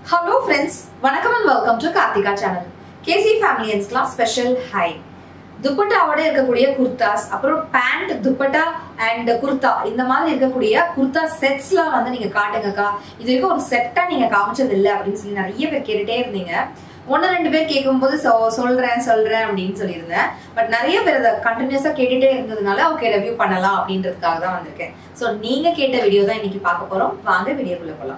hello friends வணக்கம் and welcome to Karthika channel K C ஃபேமிலியன்ஸ்க்குலாம் special ஹை துப்பட்டாவோட இருக்கக்கூடிய குர்தாஸ் அப்புறம் பேண்ட் துப்பட்டா அண்ட் குர்தா இந்த மாதிரி இருக்கக்கூடிய குர்தா செட்ஸ்லாம் வந்து நீங்க காட்டுங்கக்கா இது வரைக்கும் ஒரு செட்டா நீங்க காமிச்சது இல்லை அப்படின்னு சொல்லி நிறைய பேர் கேட்டுட்டே இருந்தீங்க ஒன்று ரெண்டு பேர் கேட்கும்போது சொ சொல்றேன் சொல்றேன் அப்படின்னு சொல்லியிருந்தேன் பட் நிறைய பேர் அதை கண்டினியூஸா கேட்டுட்டே இருந்ததுனால ஓகே ரிவ்யூ பண்ணலாம் அப்படின்றதுக்காக தான் வந்திருக்கேன் ஸோ நீங்க கேட்ட வீடியோ தான் இன்னைக்கு பார்க்க போறோம் வாங்க வீடியோக்குள்ள போகலாம்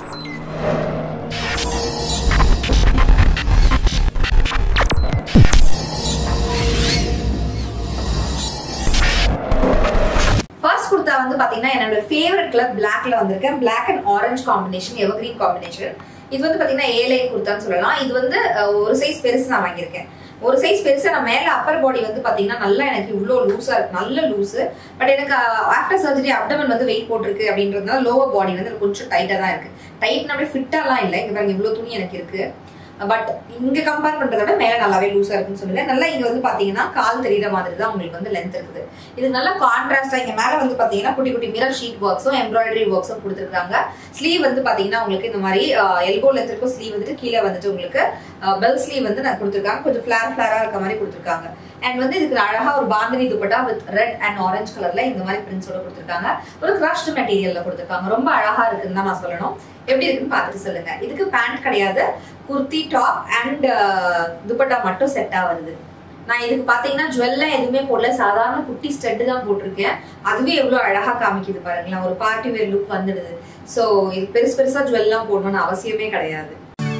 ஃபர்ஸ்ட் குர்த்தா வந்து பாத்தீங்கன்னா என்னோட ஃபேவரட் கலர் பிளாக்ல வந்திருக்கேன் black and orange combination evergreen combination இது வந்து பாத்தீங்கன்னா ஏலை குர்த்தான்னு சொல்லலாம் இது வந்து அஹ், ஒரு சைஸ் பெருசு நான் வாங்கியிருக்கேன் ஒரு சைஸ் பெருசு நான் மேல அப்பர் பாடி வந்து பாத்தீங்கன்னா நல்லா எனக்கு இவ்வளோ லூஸா இருக்கு நல்ல லூஸு பட் எனக்கு ஆஃப்டர் சர்ஜரி அப்டமன் வந்து வெயிட் போட்டிருக்கு அப்படின்றதுனால லோவர் பாடி வந்து எனக்கு கொஞ்சம் டைட்டா தான் இருக்கு டைட்னா அப்படியே ஃபிட்டாலாம் இல்லை இங்க பாருங்க இவ்வளோ துணி எனக்கு இருக்கு பட் இங்க கம்பேர் பண்றதை விட மேல நல்லாவே லூஸா இருக்குன்னு சொல்லுவேன் நல்லா இங்க வந்து பாத்தீங்கன்னா கால் தெரியுற மாதிரி தான் உங்களுக்கு வந்து லென்த் இருக்குது இது நல்ல கான்ட்ராஸ்டா இங்க மேல வந்து பாத்தீங்கன்னா குட்டி குட்டி மிரர் ஷீட் ஒர்க்ஸும் எம்ப்ராய்டரி ஒர்க்ஸும் கொடுத்துருக்காங்க ஸ்லீவ் வந்து பாத்தீங்கன்னா உங்களுக்கு இந்த மாதிரி எல்போ லென்த் இருக்கும் ஸ்லீவ் வந்துட்டு கீழே வந்துட்டு உங்களுக்கு பெல் ஸ்லீவ் வந்து நான் கொடுத்துருக்காங்க கொஞ்சம் ஃபிளார் ஃபிளாரா இருக்க மாதிரி கொடுத்துருக்காங்க அண்ட் வந்து இதுக்கு அழகா ஒரு bandhani dupatta with red and orange கலர்ல இந்த மாதிரி பிரிண்ட்ஸோட கொடுத்துருக்காங்க ஒரு கிரஷ்ட் மெட்டீரியல்ல கொடுத்துருக்காங்க ரொம்ப அழகா இருக்குன்னு தான் நான் சொல்லணும் எப்படி இருக்குன்னு பார்த்துட்டு சொல்லுங்க இதுக்கு பேண்ட் கிடையாது குர்த்தி டாப் அண்ட் துப்பட்டா மட்டும் செட்டா வருது நான் இதுக்கு பாத்தீங்கன்னா ஜுவல்லாம் எதுவுமே போடல சாதாரண குட்டி ஸ்டெட்டு தான் போட்டிருக்கேன் அதுவே எவ்வளவு அழகா காமிக்குது பாருங்களேன் ஒரு பார்ட்டி வேர் லுக் வந்துடுது சோ இது பெருசு பெருசா ஜுவல்லாம் போடணும்னு அவசியமே கிடையாது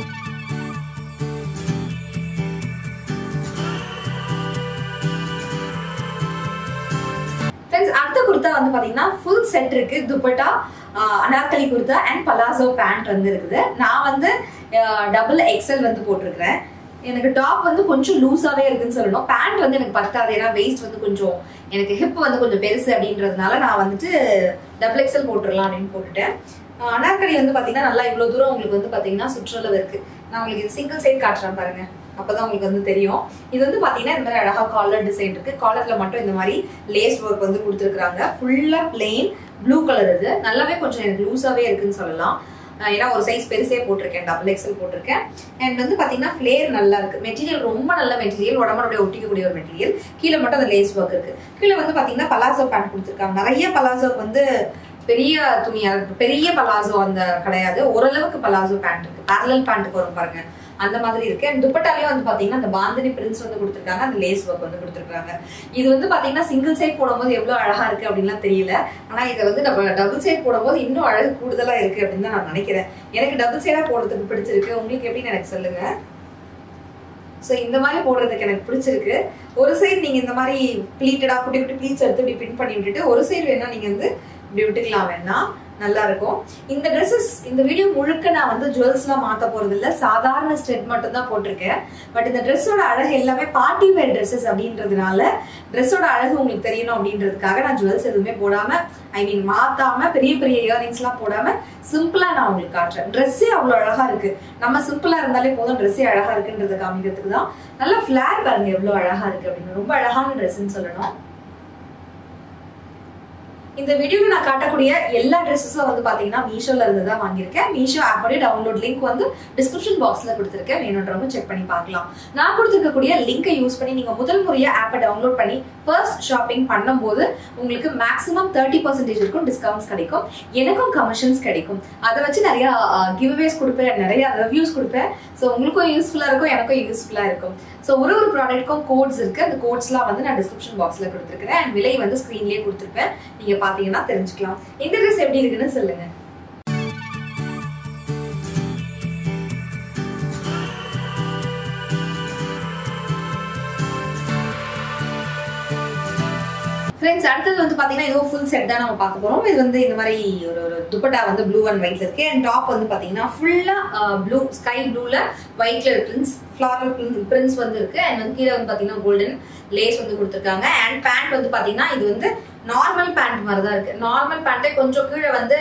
ஃப்ரெண்ட்ஸ் அடுத்த குர்த்தா வந்து பாத்தீங்கன்னா ஃபுல் செட் இருக்கு துப்பட்டா ஆஹ் Anarkali kurta and palazzo pant வந்து இருக்குது நான் வந்து டபுள் எக்ஸல் வந்து போட்டிருக்கிறேன் எனக்கு டாப் வந்து கொஞ்சம் லூஸாவே இருக்குன்னு சொல்லணும் பேண்ட் வந்து எனக்கு பத்தாது ஏன்னா வெயிஸ்ட் வந்து கொஞ்சம் எனக்கு ஹிப் வந்து கொஞ்சம் பெருசு அப்படின்றதுனால நான் வந்துட்டு டபுள் எக்ஸல் போட்டுடலாம் அப்படின்னு போட்டுட்டேன் ஆஹ் அனார்கலி வந்து பாத்தீங்கன்னா நல்லா இவ்வளவு தூரம் உங்களுக்கு வந்து பாத்தீங்கன்னா சுற்றளவு இருக்கு நான் உங்களுக்கு இது சிங்கிள் சைட் காட்டுறேன் பாருங்க அப்பதான் உங்களுக்கு வந்து தெரியும் இது வந்து பாத்தீங்கன்னா இந்த மாதிரி அழகா காலர் டிசைன் இருக்கு காலர்ல மட்டும் இந்த மாதிரி லேஸ் ஒர்க் வந்து கொடுத்துருக்காங்க ஃபுல்லா பிளெயின் ப்ளூ கலர் இது நல்லாவே கொஞ்சம் எனக்கு லூஸாவே இருக்குன்னு சொல்லலாம் அஹ் ஏன்னா ஒரு சைஸ் பெருசே போட்டிருக்கேன் டபுள் எக்ஸல் போட்டிருக்கேன் அண்ட் வந்து பாத்தீங்கன்னா ஃபிளேர் நல்லா இருக்கு மெட்டீரியல் ரொம்ப நல்ல மெட்டீரியல் உடம்புடைய ஒட்டிக்கக்கூடிய ஒரு மெட்டீரியல் கீழே மட்டும் அந்த லேஸ் ஒர்க் இருக்கு கீழே வந்து பாத்தீங்கன்னா பலாசோ பேண்ட் கொடுத்துருக்காங்க நிறைய பலாசோ வந்து பெரிய துணியா இருக்கு பெரிய பலாசோ அந்த கிடையாது ஓரளவுக்கு பலாசோ பேண்ட் இருக்கு பேரலல் பேண்ட்டுக்கு வரும் பாருங்க அந்த மாதிரி இருக்கு அண்ட் துப்பட்டாலையும் வந்து பாத்தீங்கன்னா அந்த பாந்தினி பிரிண்ட்ஸ் வந்து கொடுத்துருக்காங்க அந்த லேஸ் ஒர்க் வந்து கொடுத்துருக்காங்க இது வந்து பாத்தீங்கன்னா சிங்கிள் சைட் போடும்போது எவ்வளவு அழகா இருக்கு அப்படின்லாம் தெரியல ஆனா இதை வந்து நம்ம டபுள் சைட் போடும்போது இன்னும் அழகு கூடுதலா இருக்கு அப்படின்னு தான் நான் நினைக்கிறேன் எனக்கு டபுள் சைடா போடுறதுக்கு பிடிச்சிருக்கு உங்களுக்கு எப்படின்னு எனக்கு சொல்லுங்க ஸோ இந்த மாதிரி போடுறதுக்கு எனக்கு பிடிச்சிருக்கு ஒரு சைடு நீங்க இந்த மாதிரி ப்ளீட்டடா குட்டி குட்டி ப்ளீட்ஸ் எடுத்து இப்படி பின் பண்ணி விட்டுட்டு ஒரு சைடு வேணா நீங்க வந்து இப்படி விட்டுக்கலாம் வேணா நல்லா இருக்கும் இந்த ட்ரெஸ்ஸஸ் இந்த வீடியோ முழுக்க நான் வந்து ஜுவல்ஸ்லாம் மாத்த போறது இல்ல சாதாரண ஸ்டெட் மட்டும் தான் போட்டிருக்கேன் பட் இந்த ட்ரெஸ்ஸோட அழகு எல்லாமே பார்ட்டி வேர் ட்ரெஸ்ஸஸ் அப்படின்றதுனால ட்ரெஸ்ஸோட அழகு உங்களுக்கு தெரியணும் அப்படின்றதுக்காக நான் ஜுவல்ஸ் எதுவுமே போடாம ஐ மீன் மாத்தாம பெரிய பெரிய இயரிங்ஸ்லாம் போடாம சிம்பிளா நான் உங்களுக்கு காட்டுறேன் ட்ரெஸ்ஸே அவ்வளோ அழகா இருக்கு நம்ம சிம்பிளா இருந்தாலே போதும் ட்ரெஸ்ஸே அழகா இருக்குன்றத காமிக்கிறதுக்கு தான் நல்லா ஃபிளார் பாருங்க எவ்வளவு அழகா இருக்கு அப்படின்னு ரொம்ப அழகான ட்ரெஸ்ன்னு சொல்லணும் இந்த வீடியோல நான் காட்டக்கூடிய எல்லா ட்ரெஸ்ஸஸும் வந்து பாத்தீங்கன்னா மீஷோல இருந்து தான் வாங்கியிருக்கேன் மீஷோ ஆப்போடைய டவுன்லோட் லிங்க் வந்து டிஸ்கிரிப்ஷன் பாக்ஸ்ல கொடுத்துருக்கேன் வேணுன்றவங்க செக் பண்ணி பார்க்கலாம் நான் கொடுத்துருக்கக்கூடிய லிங்கை யூஸ் பண்ணி நீங்க முதல் முறையா ஆப்பை டவுன்லோட் பண்ணி ஃபர்ஸ்ட் ஷாப்பிங் பண்ணும்போது உங்களுக்கு மேக்ஸிமம் தேர்ட்டி பர்சன்டேஜ் இருக்கும் டிஸ்கவுண்ட்ஸ் கிடைக்கும் எனக்கும் கமிஷன்ஸ் கிடைக்கும் அதை வச்சு நிறைய கிவ்அவேஸ் கொடுப்பேன் நிறைய ரிவ்யூஸ் கொடுப்பேன் ஸோ உங்களுக்கும் யூஸ்ஃபுல்லா இருக்கும் எனக்கும் யூஸ்ஃபுல்லா இருக்கும் ஸோ ஒரு ஒரு ப்ராடக்ட்க்கும் கோட்ஸ் இருக்கு அந்த கோட்ஸ்லாம் வந்து நான் டிஸ்கிரிப்ஷன் பாக்ஸ்ல கொடுத்துருக்கேன் அண்ட் விலை வந்து ஸ்க்ரீன்லேயே கொடுத்துருப்பேன் நீங்க பாத்தீங்கன்னா தெரிஞ்சுக்கலாம் இந்த ட்ரெஸ் எப்படி இருக்குன்னு சொல்லுங்க ஃப்ரெண்ட்ஸ் அடுத்தது வந்து பாத்தீங்கன்னா ஏதோ ஃபுல் செட் தான் நம்ம பார்க்க போறோம் இது வந்து இந்த மாதிரி ஒரு ஒரு துப்பட்டா வந்து ப்ளூ அண்ட் ஒயிட்ல இருக்கு அண்ட் டாப் வந்து பாத்தீங்கன்னா ஃபுல்லா ப்ளூ ஸ்கை ப்ளூல ஒயிட்ல பிரிண்ட்ஸ் ஃபிளாரல் பிரிண்ட்ஸ் வந்து இருக்கு அண்ட் வந்து கீழே வந்து பாத்தீங்கன்னா கோல்டன் லேஸ் வந்து கொடுத்துருக்காங்க அண்ட் பேண்ட் வந்து பாத்தீங்கன்னா இது வந்து நார்மல் பேண்ட் மாதிரி தான் இருக்கு நார்மல் பேண்ட்டே கொஞ்சம் கீழே வந்து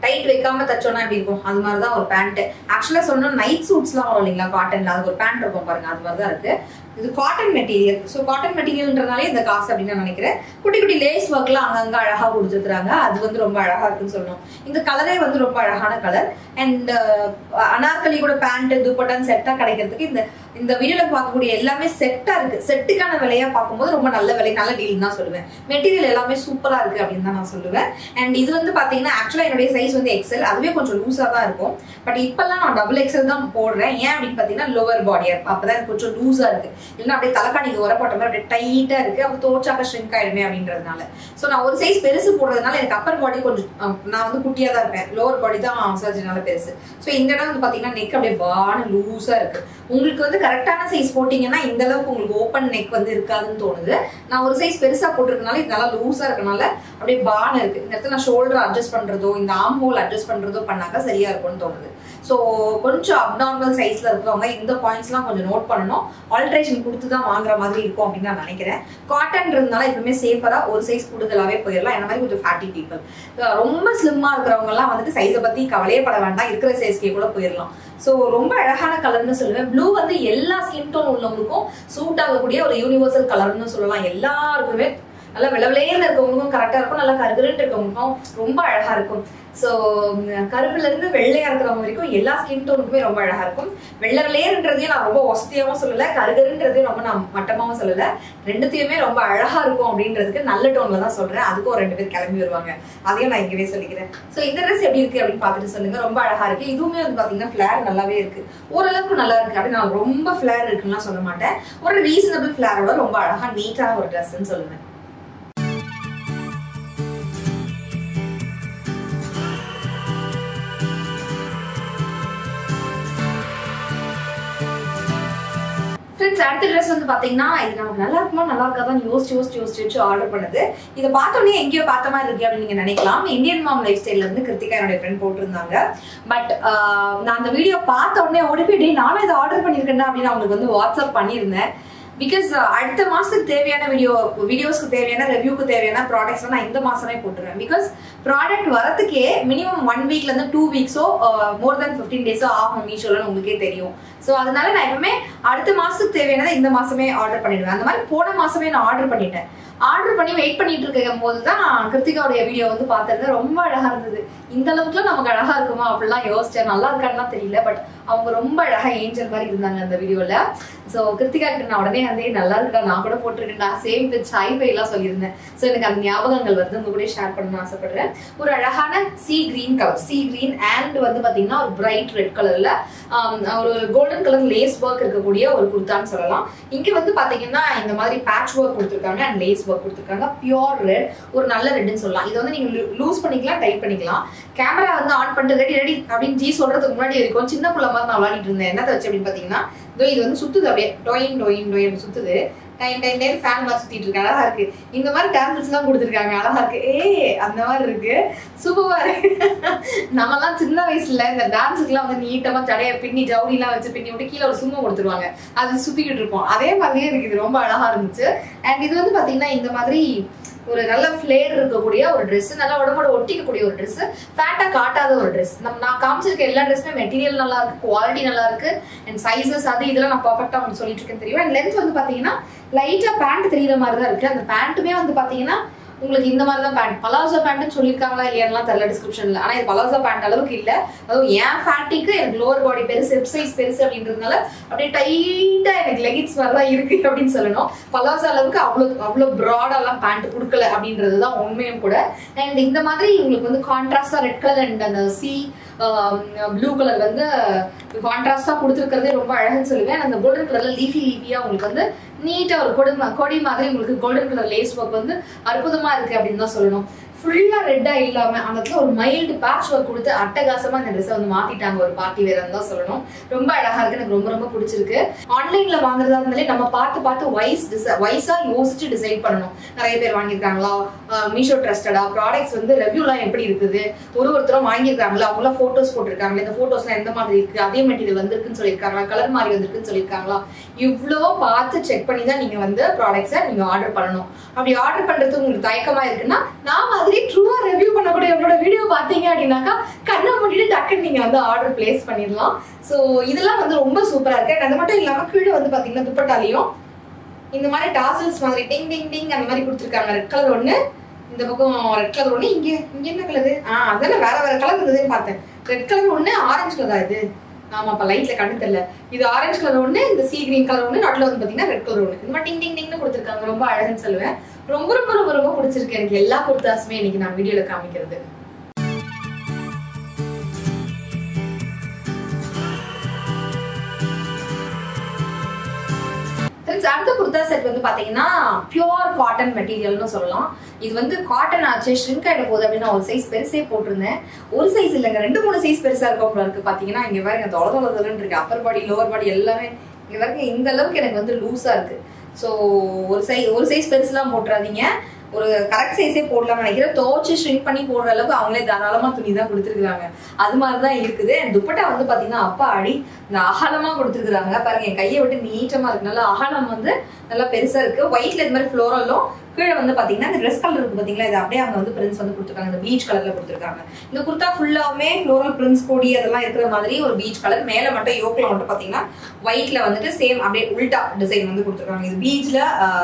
டைட் வைக்காம தச்சோன்னா எப்படி இருக்கும் அது மாதிரி தான் ஒரு பேண்ட் ஆக்சுவலாக சொன்னா நைட் சூட்ஸ்லாம் வரும் இல்லைங்களா காட்டன்ல அது ஒரு பேண்ட் இருக்கும் பாருங்க அது மாதிரி தான் இருக்கு இது காட்டன் மெட்டீரியல் ஸோ காட்டன் மெட்டீரியல்ன்றனாலே இந்த காசு அப்படின்னு நான் நினைக்கிறேன் குட்டி குட்டி லேஸ் ஒர்க்லாம் அங்கங்க அழகா கொடுத்துருக்காங்க அது வந்து ரொம்ப அழகா இருக்குன்னு சொல்லணும் இந்த கலரே வந்து ரொம்ப அழகான கலர் அண்ட் அனார்கலி கூட பேண்ட் துப்பட்டான்னு செட்டா கிடைக்கிறதுக்கு இந்த இந்த வீடியோல பார்க்கக்கூடிய எல்லாமே செட்டா இருக்கு செட்டுக்கான விலையா பார்க்கும்போது ரொம்ப நல்ல விலை நல்ல டீல் தான் சொல்லுவேன் மெட்டீரியல் எல்லாமே சூப்பரா இருக்கு அப்படின்னு தான் நான் சொல்லுவேன் அண்ட் இது வந்து பாத்தீங்கன்னா ஆக்சுவலா என்னுடைய சைஸ் வந்து எக்ஸல் அதுவே கொஞ்சம் லூஸா தான் இருக்கும் பட் இப்பெல்லாம் நான் டபுள் எக்ஸல் தான் போடுறேன் ஏன் அப்படின்னு பாத்தீங்கன்னா லோவர் பாடி அப்பதான் எனக்கு கொஞ்சம் லூஸா இருக்கு இல்லைன்னா அப்படியே தலைக்காணிக்கு உர போட்ட மாதிரி அப்படியே டைட்டா இருக்கு அப்போ தோச்சாக்க ஷ்ரிங்க் ஆயிடுமே அப்படின்றதுனால ஸோ நான் ஒரு சைஸ் பெருசு போடுறதுனால எனக்கு அப்பர் பாடி கொஞ்சம் அஹ், நான் வந்து குட்டியா தான் இருப்பேன் லோவர் பாடி தான் சர்ஜனால பெருசு ஸோ இந்த இடம் வந்து பாத்தீங்கன்னா நெக் அப்படியே பான லூஸா இருக்கு உங்களுக்கு வந்து கரெக்டான சைஸ் போட்டீங்கன்னா இந்த அளவுக்கு உங்களுக்கு ஓப்பன் நெக் வந்து இருக்காதுன்னு தோணுது நான் ஒரு சைஸ் பெருசா போட்டிருக்கனால இது நல்லா லூஸா இருக்கனால அப்படியே பான இருக்கு இந்த இடத்துல நான் ஷோல்டர் அட்ஜஸ்ட் பண்றதோ இந்த ஆம் ஹோல் அட்ஜஸ்ட் பண்றதோ பண்ணாக்கா சரியா இருக்கும்னு தோணுது ஸோ கொஞ்சம் அப்நார்மல் சைஸ்ல இருக்கிறவங்க இந்த பாயிண்ட்ஸ்லாம் கொஞ்சம் நோட் பண்ணணும் ஆல்ட்ரேஷன் கொடுத்து தான் வாங்குற மாதிரி இருக்கும் அப்படின்னு நான் நினைக்கிறேன் காட்டன்றதுனால எப்பவுமே சேஃபரா ஒரு சைஸ் கூடுதலாவே போயிடலாம் என்ன மாதிரி கொஞ்சம் ஃபேட்டி பீப்புள் ரொம்ப ஸ்லிம்மா இருக்கிறவங்க எல்லாம் வந்துட்டு சைஸை பத்தி கவலையே பட வேண்டாம் இருக்கிற சைஸ்க்கே கூட போயிடலாம் ஸோ ரொம்ப அழகான கலர்னு சொல்லுவேன் ப்ளூ வந்து எல்லா ஸ்கின் டோன் உள்ளவங்களுக்கும் சூட் ஆகக்கூடிய ஒரு யூனிவர்சல் கலர்னு சொல்லலாம் எல்லாருக்குமே நல்லா வெள்ளவெளையர்னு இருக்கவங்களுக்கும் கரெக்டா இருக்கும் நல்லா கருகருன்னு இருக்கவங்களுக்கும் ரொம்ப அழகா இருக்கும் ஸோ கருப்புல இருந்து வெள்ளையா இருக்கிறவங்க வரைக்கும் எல்லா ஸ்கின் டோனுக்குமே ரொம்ப அழகா இருக்கும் வெள்ளை வெள்ளையர்ன்றதையும் நான் ரொம்ப வசதியாகவும் சொல்லல கருகருன்றதையும் ரொம்ப நான் மட்டமாவும் சொல்லல ரெண்டுத்தையுமே ரொம்ப அழகா இருக்கும் அப்படின்றதுக்கு நல்ல டோன்ல தான் சொல்றேன் அதுக்கும் ஒரு ரெண்டு பேர் கிளம்பி வருவாங்க அதையும் நான் இங்கவே சொல்லிக்கிறேன் ஸோ இந்த ட்ரெஸ் எப்படி இருக்கு அப்படின்னு பார்த்துட்டு சொல்லுங்க ரொம்ப அழகா இருக்கு இதுவுமே வந்து பாத்தீங்கன்னா ஃபிளேர் நல்லாவே இருக்கு ஓரளவுக்கு நல்லா இருக்கு அப்படின்னு நான் ரொம்ப ஃபிளேர் இருக்குன்னு சொல்ல மாட்டேன் ஒரு ரீசனபிள் ஃபிளேரோட ரொம்ப அழகா நீட்டான ஒரு ட்ரெஸ்ன்னு சொல்லுவேன் ஃப்ரெண்ட்ஸ் அடுத்த ட்ரெஸ் வந்து பாத்தீங்கன்னா இது நமக்கு நல்லா இருக்குமா நல்லா இருக்காதான்னு யோசிச்சு யோசிச்சு யோசிச்சு யோசிச்சு ஆர்டர் பண்ணது இதை பார்த்தோன்னே எங்கேயோ பார்த்த மாதிரி இருக்கு அப்படின்னு நீங்க நினைக்கலாம் இந்தியன் மாம் லைஃப் ஸ்டைல்ல இருந்து கிருத்திகா என்னுடைய ஃப்ரெண்ட் போட்டிருந்தாங்க பட் நான் அந்த வீடியோ பார்த்த உடனே ஓடி போய் "டேய், நானும் இதை ஆர்டர் பண்ணியிருக்கேன்டா அப்படின்னு அவங்களுக்கு வந்து வாட்ஸ்அப் பண்ணியிருந்தேன் பிகாஸ் அடுத்த மாசத்துக்கு தேவையான வீடியோ வீடியோஸ்க்கு தேவையான ரிவ்யூக்கு தேவையான ப்ராடக்ட்ஸ் நான் இந்த மாசமே போட்டுருவேன் பிகாஸ் ப்ராடக்ட் வரதுக்கே மினிமம் ஒன் வீக்ல இருந்து டூ வீக்ஸோ மோர் தென் ஃபிஃப்டீன் டேஸோ ஆகும் மீஷோலன்னு உங்களுக்கே தெரியும் ஸோ அதனால நான் எப்பவுமே அடுத்த மாசத்துக்கு தேவையானதை இந்த மாசமே ஆர்டர் பண்ணிடுவேன் அந்த மாதிரி போன மாசமே நான் ஆர்டர் பண்ணிட்டேன் ஆர்டர் பண்ணி வெயிட் பண்ணிட்டு இருக்கும் போது தான் கிருத்திகாவுடைய வீடியோ வந்து பார்த்துருந்தேன் ரொம்ப அழகா இருந்தது இந்த அளவுக்குலாம் நமக்கு அழகா இருக்குமா அப்படிலாம் யோசிச்சேன் நல்லா இருக்கான்னு தெரியல பட் அவங்க ரொம்ப அழகா ஏஞ்சல் மாதிரி இருந்தாங்க அந்த வீடியோல ஸோ கிருத்திகா கிட்ட நான் உடனே வந்து நல்லா இருக்கா நான் கூட போட்டிருக்கேன்டா சேம் பிச் ஹைஃபை எல்லாம் சொல்லியிருந்தேன் ஸோ எனக்கு அந்த ஞாபகங்கள் வந்து உங்க கூட ஷேர் பண்ணணும்னு ஆசைப்படுறேன் ஒரு அழகான sea green colour sea green and வந்து பாத்தீங்கன்னா ஒரு பிரைட் ரெட் கலர்ல ஒரு கோல்டன் கலர் லேஸ் ஒர்க் இருக்கக்கூடிய ஒரு குர்தான்னு சொல்லலாம் இங்க வந்து பாத்தீங்கன்னா இந்த மாதிரி பேட்ச் ஒர்க் கொடுத்துருக்காங்க அண்ட் லேஸ் ஒர்க் கொடுத்துருக்காங்க பியோர் ரெட் ஒரு நல்ல ரெட்னு சொல்லலாம் இது வந்து நீங்க லூஸ் பண்ணிக்கலாம் டைட் பண்ணிக்கலாம் கேமரா வந்து ஆன் பண்ணிட்டு ரெடி ரெடி அப்படின்னு ஜி சொல்றதுக்கு முன்னாடி இருக்கும் சின்ன பிள்ளை மாதிரி நான் விளையாடிட்டு இருந்தேன் என்னத்தை வச்சு அப்படின்னு பாத்தீங்கன்னா இதோ இது வந்து சுத்துது அப்படியே டொயின் டொயின் டொயின் சுத்துது டைம் டைம் டைம் ஃபேன் மாதிரி சுத்திட்டு இருக்கு அழகா இருக்கு இந்த மாதிரி டேப்லெட்ஸ் எல்லாம் கொடுத்துருக்காங்க அழகா இருக்கு ஏ அந்த மாதிரி இருக்கு சூப்பரா இருக்கு நம்மலாம் சின்ன வயசுல இந்த டான்ஸுக்குலாம் வந்து நீட்டமா ஜடைய பின்னி ஜவுளி எல்லாம் வச்சு பின்னி விட்டு கீழே ஒரு சும்மா கொடுத்துருவாங்க அது சுத்திக்கிட்டு இருப்போம் அதே மாதிரியே இருக்கு இது ரொம்ப அழகா இருந்துச்சு அண்ட் இது வந்து பாத்தீங்கன்னா இந்த மாதிரி ஒரு நல்ல ஃபிளேர் இருக்கக்கூடிய ஒரு Dress நல்லா உடம்போட ஒட்டிக்கக்கூடிய ஒரு Dress ஃபேட்டா காட்டாத ஒரு Dress நம்ம நான் காமிச்சிருக்க எல்லா ட்ரெஸ்ஸுமே மெட்டீரியல் நல்லா இருக்கு குவாலிட்டி நல்லா இருக்கு அண்ட் சைஸஸ் அது இதெல்லாம் நான் பர்ஃபெக்டா உங்களுக்கு சொல்லிட்டு இருக்கேன் தெரியும் அண்ட் லென்த் வந்து பாத்தீங்கன்னா லைட்டா பேண்ட் தெரியுற மாதிரி தான் இருக்கு அந்த பேண்ட்டுமே வந்து பாத்தீங்கன்னா உங்களுக்கு இந்த மாதிரி தான் பேண்ட் பலாசோ பேண்ட்னு சொல்லியிருக்காங்களா இல்லையான்லாம் தெரியல டிஸ்கிரிப்ஷன்ல ஆனா இது பலாசோ பேண்ட் அளவுக்கு இல்ல அதுவும் என் ஃபேட்டிக்கு எனக்கு லோவர் பாடி பெருசு ஹிப் சைஸ் பெருசு அப்படின்றதுனால அப்படியே டைட்டா எனக்கு லெகின்ஸ் மாதிரி தான் இருக்கு அப்படின்னு சொல்லணும் பலாசோ அளவுக்கு அவ்வளவு அவ்வளவு ப்ராடெல்லாம் பேண்ட் கொடுக்கல அப்படின்றது தான் உண்மையும் கூட அண்ட் இந்த மாதிரி உங்களுக்கு வந்து கான்ட்ராஸ்டா ரெட் கலர் அண்ட் அந்த சி ப்ளூ கலர் வந்து கான்ட்ராஸ்டா கொடுத்துருக்கிறதே ரொம்ப அழகுன்னு சொல்லுவேன் அந்த கோல்டன் கலர்ல லீஃபி லீஃபியா உங்களுக்கு வந்து நீட்டா ஒரு கொடி மா- கொடி மாதிரி உங்களுக்கு கோல்டன் கலர் லேஸ் ஒர்க் வந்து அற்புதமா இருக்கு அப்படின்னு தான் சொல்லணும் ஃபுல்லா ரெட்டா இல்லாம அந்த இடத்துல ஒரு மைல்டு பேட்ச் ஒர்க் கொடுத்து அட்டகாசமா இந்த ட்ரெஸ்ஸை வந்து மாத்திட்டாங்க ஒரு பார்ட்டி வேறன்னு தான் சொல்லணும் ரொம்ப அழகா இருக்கு எனக்கு ரொம்ப ரொம்ப பிடிச்சிருக்கு ஆன்லைன்ல வாங்குறதா இருந்தாலே நம்ம பார்த்து பார்த்து வைஸ் வைஸா யோசிச்சு டிசைட் பண்ணணும் நிறைய பேர் வாங்கியிருக்காங்களா மீஷோ ட்ரஸ்டடா ப்ராடக்ட்ஸ் வந்து ரெவ்யூலாம் எப்படி இருக்குது ஒரு ஒருத்தரும் வாங்கியிருக்காங்களா அவங்களாம் ஃபோட்டோஸ் போட்டிருக்காங்களா இந்த ஃபோட்டோஸ்லாம் எந்த மாதிரி இருக்கு அதே மெட்டீரியல் வந்திருக்குன்னு சொல்லியிருக்காங்களா கலர் மாதிரி வந்திருக்குன்னு சொல்லியிருக்காங்களா இவ்வளோ பார்த்து செக் பண்ணி தான் நீங்க வந்து ப்ராடக்ட்ஸை நீங்க ஆர்டர் பண்ணணும் அப்படி ஆர்டர் பண்றது உங்களுக்கு தயக்கமா இருக்குன்னா நான் மாதிரி மாதிரி ட்ரூவா ரிவ்யூ பண்ணக்கூடிய உங்களோட வீடியோ பார்த்தீங்க அப்படின்னாக்கா கண்ணை மூடிட்டு டக்குன்னு நீங்க வந்து ஆர்டர் பிளேஸ் பண்ணிடலாம் ஸோ இதெல்லாம் வந்து ரொம்ப சூப்பரா இருக்கு And அது மட்டும் இல்லாம கீழே வந்து பாத்தீங்கன்னா துப்பட்டாலையும் இந்த மாதிரி டாசல்ஸ் மாதிரி டிங் டிங் டிங் அந்த மாதிரி கொடுத்துருக்காங்க ரெட் கலர் ஒன்று இந்த பக்கம் ரெட் கலர் ஒன்று இங்கே இங்கே என்ன கலரு ஆ அதானே வேற வேற கலர் இருந்ததுன்னு பார்த்தேன் ரெட் கலர் ஒன்று ஆரஞ்சு கலரா இது ஆமாப்பா லைட்ல கண்ணு தெரியல இது ஆரஞ்சு கலர் ஒன்று இந்த சீ கிரீன் கலர் ஒன்று நடுவில் வந்து பார்த்தீங்கன்னா ரெட் கலர் ஒன்று இந்த மாதிரி டிங் டிங் டிங்னு கொடுத்துருக்காங்க ரொம்ப அழகுன்னு சொல்லுவேன் ரொம்ப ரொம்ப ரொம்ப ரொம்ப பிடிச்சிருக்கு எனக்கு எல்லா குர்தாஸுமே இன்னைக்கு நான் வீடியோல காமிக்கிறது ஃப்ரெண்ட்ஸ் அடுத்த குர்தா செட் வந்து பாத்தீங்கன்னா பியோர் காட்டன் மெட்டீரியல்னு சொல்லலாம் இது வந்து காட்டன் ஆச்சு ஷ்ரிங்க் ஆயிட போகுது அப்படின்னு நான் ஒரு சைஸ் பெருசே போட்டிருந்தேன் ஒரு சைஸ் இல்லைங்க ரெண்டு மூணு சைஸ் பெருசா இருக்கும் போல இருக்கு பாத்தீங்கன்னா இங்க பாருங்க தொலை தொலை தொலைன்னு இருக்கு அப்பர் பாடி லோவர் பாடி எல்லாமே இங்க பாருங்க இந்த அளவுக்கு எனக்கு வந்து லூஸா இருக்கு ஸோ ஒரு சைஸ் ஒரு சைஸ் பெருசுலாம் போட்டுறாதீங்க ஒரு கரெக்ட் சைஸே போடலாம்னு நினைக்கிறேன் துவச்சு ஷ்ரிங்க் பண்ணி போடுற அளவுக்கு அவங்களே தாராளமா துணி தான் கொடுத்துருக்காங்க அது மாதிரி தான் இருக்குது அண்ட் துப்பட்டா வந்து பாத்தீங்கன்னா அப்பா அடி இந்த அகலமா கொடுத்துருக்காங்க பாருங்க என் கையை விட்டு நீட்டமா இருக்கு நல்லா அகலம் வந்து நல்லா பெருசா இருக்கு ஒயிட்ல இது மாதிரி ஃப்ளோரலும் கீழே வந்து பாத்தீங்கன்னா இந்த ட்ரெஸ் கலர் இருக்கு பாத்தீங்களா இது அப்படியே அவங்க வந்து பிரிண்ட்ஸ் வந்து கொடுத்துருக்காங்க இந்த பீச் கலர்ல கொடுத்துருக்காங்க இந்த குர்தா ஃபுல்லாவுமே ஃப்ளோரல் பிரிண்ட்ஸ் கொடி அதெல்லாம் இருக்கிற மாதிரி ஒரு பீச் கலர் மேல மட்டும் யோக்ல மட்டும் பாத்தீங்கன்னா ஒயிட்ல வந்துட்டு சேம் அப்படியே உல்டா டிசைன் வந்து கொடுத்துருக்காங்க இது பீச்ல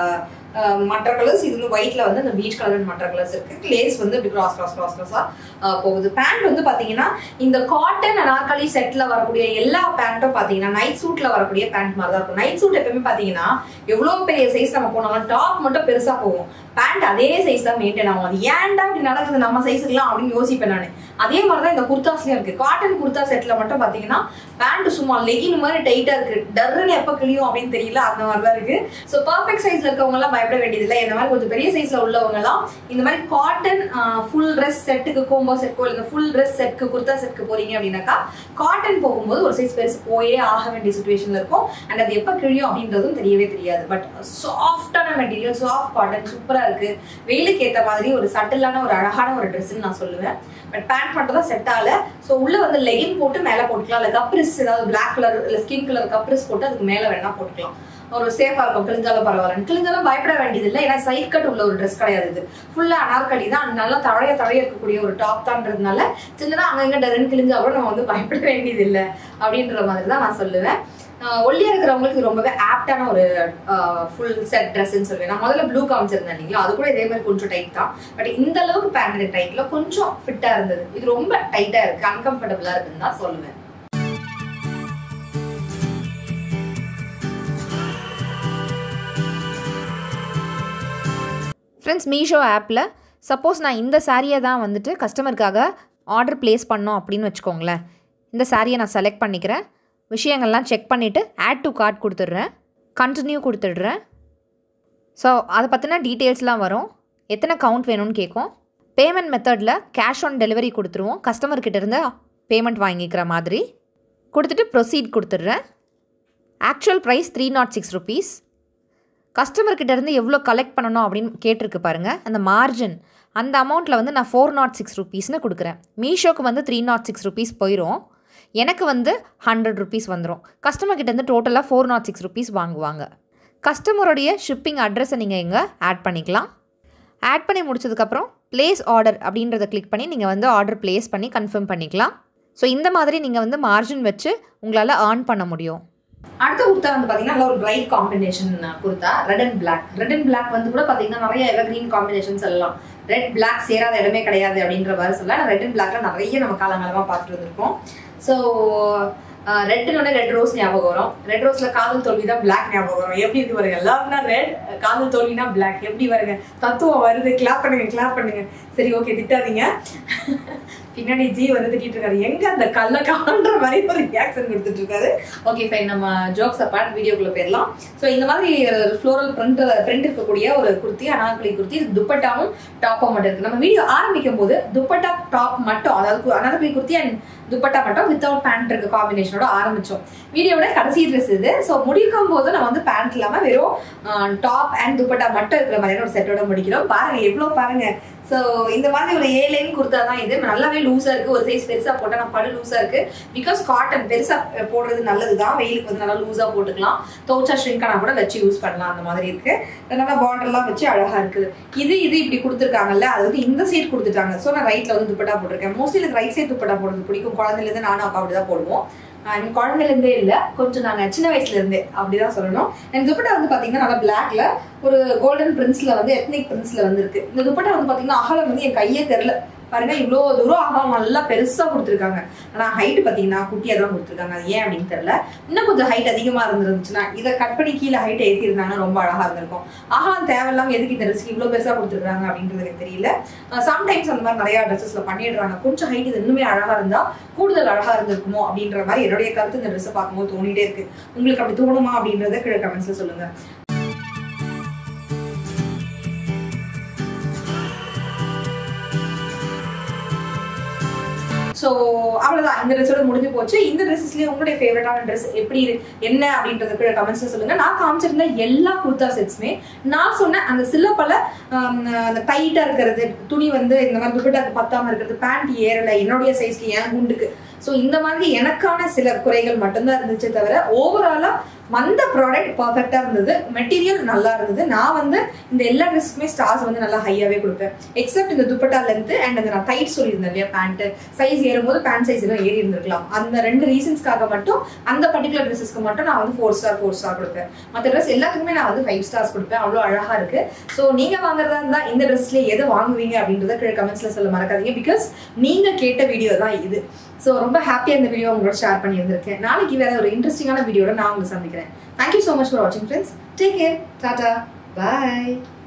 மற்ற கலர்ஸ் இது வந்து ஒயிட்ல வந்து அந்த பீச் கலர் மற்ற கலர்ஸ் இருக்கு லேஸ் வந்து இப்படி கிராஸ் கிராஸ் கிராஸ் கிராஸா போகுது பேண்ட் வந்து பாத்தீங்கன்னா இந்த காட்டன் அனார்கலி செட்ல வரக்கூடிய எல்லா பேண்ட்டும் பாத்தீங்கன்னா நைட் சூட்ல வரக்கூடிய பேண்ட் மாதிரி தான் இருக்கும் நைட் சூட் எப்பவுமே பாத்தீங்கன்னா எவ்வளவு பெரிய சைஸ் நம்ம போனாலும் டாப் மட்டும் பெருசா போகும் பேண்ட் அதே சைஸ் தான் மெயின்டைன் ஆகும் அது ஏன்டா இப்படி நடக்குது நம்ம சைஸுக்குலாம் அப்படின்னு யோசிப்பேன் நான் அதே மாதிரி தான் இந்த குர்தாஸ்லயும் இருக்கு காட்டன் குர்தா செட்ல மட்டும் பாத்தீங்கன்னா பேண்ட் சும்மா லெகின் மாதிரி டைட்டா இருக்கு டர்ன்னு எப்ப கிழியும் அப்படின்னு தெரியல அந்த மாதிரி தான் இருக்கு ஸோ பர்ஃபெக்ட் சைஸ்ல இருக்கவங்க எல்லாம் பயப்பட வேண்டியதில்லை இந்த மாதிரி கொஞ்சம் பெரிய சைஸ்ல உள்ளவங்க எல்லாம் இந்த மாதிரி காட்டன் ஃபுல் ட்ரெஸ் செட்டுக்கு கோம்போ செட்கோ இல்லை ஃபுல் ட்ரெஸ் செட்க்கு குர்தா செட்க்கு போறீங்க அப்படின்னாக்கா காட்டன் போகும்போது ஒரு சைஸ் பெருசு போயே ஆக வேண்டிய சுச்சுவேஷன்ல இருக்கும் அண்ட் அது எப்ப கிழியும் அப்படின்றதும் தெரியவே தெரியாது பட் சாஃப்டான மெட்டீரியல் சாஃப்ட் காட்டன் சூப்பரா இருக்கு வெயிலுக்கு ஏத்த மாதிரி ஒரு சட்டிலான ஒரு அழகான ஒரு ட்ரெஸ்ன்னு நான் சொல்லுவேன் பட் பேண்ட் மட்டும் தான் செட் ஆகல ஸோ உள்ள வந்து லெகின் போட்டு மேலே போட்டுக்கலாம் இல்லை கப்ரிஸ் ஏதாவது பிளாக் கலர் இல்லை ஸ்கின் கலர் கப்ரிஸ் போட்டு அதுக்கு மேலே வேணா போட்டுக்கலாம் ஒரு சேஃபா இருக்கும் கிழிஞ்சாலும் பரவாயில்ல கிழிஞ்சாலும் பயப்பட வேண்டியது இல்லை ஏன்னா சைட் கட் உள்ள ஒரு ட்ரெஸ் கிடையாது இது ஃபுல்லா அனார்கலி தான் நல்லா தழைய தழைய இருக்கக்கூடிய ஒரு டாப் தான்றதுனால சின்னதா அங்கங்க டரன் கிழிஞ்சா கூட நம்ம வந்து பயப்பட வேண்டியது இல்லை அப்படின்ற மாதிரி தான் நான் சொல்லுவேன் ஒல்லியா இருக்கிறவங்களுக்கு இது ரொம்பவே ஆப்டான ஒரு ஃபுல் செட் ட்ரெஸ்ன்னு சொல்லுவேன் நான் முதல்ல ப்ளூ காமிச்சிருந்தேன் இல்லைங்களா அது கூட இதே மாதிரி கொஞ்சம் டைட் தான் பட் இந்த அளவுக்கு பேண்ட் டைட்ல கொஞ்சம் ஃபிட்டா இருந்தது இது ரொம்ப டைட்டா இருக்கு அன்கம்ஃபர்டபுளா இருக்குன்னு தான் சொல்லுவேன் ஃப்ரெண்ட்ஸ் மீஷோ ஆப்பில் சப்போஸ் நான் இந்த சாரியை தான் வந்துட்டு கஸ்டமருக்காக ஆர்டர் ப்ளேஸ் பண்ணோம் அப்படின்னு வச்சுக்கோங்களேன் இந்த சாரியை நான் செலக்ட் பண்ணிக்கிறேன் விஷயங்கள்லாம் செக் பண்ணிவிட்டு ஆட் டு கார்ட் கொடுத்துட்றேன் கண்டினியூ கொடுத்துட்றேன் ஸோ அதை பற்றின டீட்டெயில்ஸ்லாம் வரும் எத்தனை கவுண்ட் வேணும்னு கேட்கும் பேமெண்ட் மெத்தடில் கேஷ் ஆன் டெலிவரி கொடுத்துருவோம் கஸ்டமர்கிட்ட இருந்து பேமெண்ட் வாங்கிக்கிற மாதிரி கொடுத்துட்டு ப்ரொசீட் கொடுத்துட்றேன் actual price three naught six rupees கஸ்டமர்கிட்ட இருந்து எவ்வளோ கலெக்ட் பண்ணணும் அப்படின்னு கேட்டிருக்கு பாருங்கள் அந்த மார்ஜின் அந்த அமௌண்ட்டில் வந்து நான் ஃபோர் நாட் சிக்ஸ் ருபீஸ்னு கொடுக்குறேன் மீஷோக்கு வந்து த்ரீ நாட் சிக்ஸ் ருபீஸ் போயிடும் எனக்கு வந்து ஹண்ட்ரட் ருபீஸ் வந்துடும் கஸ்டமர்கிட்ட இருந்து டோட்டலாக ஃபோர் நாட் சிக்ஸ் ருபீஸ் வாங்குவாங்க கஸ்டமருடைய ஷிப்பிங் அட்ரஸை நீங்கள் இங்கே ஆட் பண்ணிக்கலாம் ஆட் பண்ணி முடிச்சதுக்கப்புறம் ப்ளேஸ் ஆர்டர் அப்படின்றத கிளிக் பண்ணி நீங்கள் வந்து ஆர்டர் ப்ளேஸ் பண்ணி கன்ஃபார்ம் பண்ணிக்கலாம் ஸோ இந்த மாதிரி நீங்கள் வந்து மார்ஜின் வச்சு உங்களால் ஏர்ன் பண்ண முடியும் அடுத்த குர்த்தா வந்து பாத்தீங்கன்னா நல்ல ஒரு bright combination kurta red and black red and black வந்து கூட பாத்தீங்கன்னா நிறைய எவர்கிரீன் காம்பினேஷன் சொல்லலாம் ரெட் பிளாக் சேராத இடமே கிடையாது அப்படின்ற மாதிரி சொல்ல ரெட் அண்ட் பிளாக்ல நிறைய நம்ம காலங்காலமா பார்த்துட்டு வந்திருக்கோம் ஸோ ரெட்டுனோட ரெட் ரோஸ் ஞாபகம் வரும் ரெட் ரோஸ்ல காதல் தோல்வி தான் பிளாக் ஞாபகம் வரும் எப்படி இது வருங்க லவ்னா ரெட் காதல் தோல்வினா பிளாக் எப்படி வருங்க தத்துவம் வருது கிளாப் பண்ணுங்க கிளாப் பண்ணுங்க சரி ஓகே திட்டாதீங்க பின்னாடி ஜி வந்து திட்டிட்டு இருக்காரு எங்க அந்த கல்ல காண்ற மாதிரி ஒரு ரியாக்ஷன் கொடுத்துட்டு இருக்காரு ஓகே ஃபைன் நம்ம ஜோக்ஸ் அப்பார்ட் வீடியோக்குள்ள போயிடலாம் ஸோ இந்த மாதிரி ஃப்ளோரல் பிரிண்ட் பிரிண்ட் இருக்கக்கூடிய ஒரு குர்த்தி அனார்கலி குர்த்தி இது துப்பட்டாவும் டாப்பும் மட்டும் இருக்கு நம்ம வீடியோ ஆரம்பிக்கும் போது துப்பட்டா டாப் மட்டும் அதாவது அனார்கலி குர்த்தி அண்ட் துப்பட்டா மட்டும் வித்தவுட் பேண்ட் இருக்க காம்பினேஷனோட ஆரம்பிச்சோம் வீடியோட கடைசி ட்ரெஸ் இது ஸோ முடிக்கும் போது நம்ம வந்து பேண்ட் இல்லாம வெறும் டாப் அண்ட் துப்பட்டா மட்டும் இருக்கிற மாதிரியான ஒரு செட்டோட முடிக்கிறோம் பாருங்க எவ்வளோ பாருங்க ஸோ இந்த மாதிரி ஒரு ஏ லைன் குர்த்தா தான் இது நல்லாவே லூஸா இருக்கு ஒரு சைஸ் பெருசா போட்டா நான் படு லூஸா இருக்கு பிகாஸ் காட்டன் பெருசா போடுறது நல்லது தான் வெயிலுக்கு வந்து நல்லா லூஸா போட்டுக்கலாம் தோச்சா ஷ்ரிங்கானா கூட வச்சு யூஸ் பண்ணலாம் அந்த மாதிரி இருக்கு நல்லா பார்டர்லாம் வச்சு அழகா இருக்குது இது இது இப்படி கொடுத்துருக்காங்கல்ல அது வந்து இந்த சைடு கொடுத்துட்டாங்க ஸோ நான் ரைட்ல வந்து துப்பட்டா போட்டிருக்கேன் மோஸ்ட்லி எனக்கு ரைட் சைடு துப்பட்டா போடுறது பிடிக்கும் குழந்தைல இருந்து நானும் அக்கா அப்படி தான் போடுவோம் எனக்கு குழந்தைல இருந்தே இல்ல கொஞ்சம் நாங்க சின்ன வயசுல இருந்தே அப்படிதான் சொல்லணும் எனக்கு துப்பட்டா வந்து பாத்தீங்கன்னா நல்லா பிளாக்ல ஒரு கோல்டன் பிரின்ஸ்ல வந்து எத்னிக் பிரின்ஸ்ல வந்து இருக்கு இந்த துப்பட்டா வந்து பாத்தீங்கன்னா அகலம் வந்து என் கையே தெரியல பாருங்க இவ்வளோ தூரம் அகலம் நல்லா பெருசா கொடுத்துருக்காங்க ஆனா ஹைட் பாத்தீங்கன்னா குட்டியா தான் கொடுத்துருக்காங்க அது ஏன் அப்படின்னு தெரியல இன்னும் கொஞ்சம் ஹைட் அதிகமா இருந்துருந்துச்சுன்னா இதை கட் பண்ணி கீழே ஹைட் ஏற்றி இருந்தாங்கன்னா ரொம்ப அழகா இருந்திருக்கும் அகலம் தேவையில்லாம எதுக்கு இந்த ட்ரெஸ்க்கு இவ்வளவு பெருசா கொடுத்துருக்காங்க அப்படின்றது எனக்கு தெரியல சம்டைம்ஸ் அந்த மாதிரி நிறைய ட்ரெஸ்ஸஸ்ல பண்ணிடுறாங்க கொஞ்சம் ஹைட் இது இன்னுமே அழகா இருந்தா கூடுதல் அழகா இருந்திருக்குமோ அப்படின்ற மாதிரி என்னுடைய கருத்து இந்த ட்ரெஸ் பார்க்கும்போது தோணிட்டே இருக்கு உங்களுக்கு அப்படி தோணுமா அப்படின்றத கீழே கமெண்ட்ஸ்ல சொல்லுங்க ஸோ அவ்வளோதான் இந்த ட்ரெஸ்ஸோட முடிஞ்சு போச்சு இந்த ட்ரெஸ்ஸஸ்லேயே உங்களுடைய ஃபேவரட்டான ட்ரெஸ் எப்படி இரு- என்ன அப்படின்றது கீழே கமெண்ட்ஸ்ல சொல்லுங்க நான் காமிச்சிருந்த எல்லா குர்தா செட்ஸுமே நான் சொன்ன அந்த சில பல ஆம், அந்த டைட்டா இருக்கிறது துணி வந்து இந்த மாதிரி துப்பட்டாக்கு பத்தாம இருக்கிறது பேண்ட் ஏறல என்னுடைய சைஸ்க்கு என் குண்டுக்கு ஸோ இந்த மாதிரி எனக்கான சில குறைகள் மட்டும்தான் இருந்துச்சே தவிர ஓவராலா வந்த ப்ராடக்ட் பர்ஃபெக்டா இருந்தது மெட்டீரியல் நல்லா இருந்தது நான் வந்து இந்த எல்லா ட்ரெஸ்க்குமே ஸ்டார்ஸ் வந்து நல்லா ஹையாவே கொடுப்பேன் எக்ஸப்ட் இந்த துப்பட்டா லென்த் அண்ட் அந்த நான் டைட் சொல்லியிருந்தேன் இல்லையா பேண்ட் சைஸ் ஏறும்போது பேண்ட் சைஸ் எல்லாம் ஏறி இருந்திருக்கலாம் அந்த ரெண்டு ரீசன்ஸ்க்காக மட்டும் அந்த பர்டிகுலர் ட்ரெஸ்ஸஸ்க்கு மட்டும் நான் வந்து ஃபோர் ஸ்டார் ஃபோர் ஸ்டார் கொடுப்பேன் மற்ற ட்ரெஸ் எல்லாத்துக்குமே நான் வந்து ஃபைவ் ஸ்டார்ஸ் கொடுப்பேன் அவ்வளோ அழகா இருக்கு ஸோ நீங்க வாங்குறதா இருந்தா இந்த ட்ரெஸ்ல எதை வாங்குவீங்க அப்படின்றத கீழே கமெண்ட்ஸ்ல சொல்ல மறக்காதீங்க பிகாஸ் நீங்க கேட்ட வீடியோ தான் இது ஸோ ரொம்ப ஹாப்பியா இந்த வீடியோ உங்களோட ஷேர் பண்ணியிருந்திருக்கேன் நாளைக்கு வேற ஒரு இன்ட்ரெஸ்டிங்கான வீடியோட நான் உங்களை சந்திக்கிறேன் தேங்க்யூ ஸோ மச் ஃபார் வாட்சிங் ஃப்ரெண்ட்ஸ் டேக் கேர் டாடா பாய்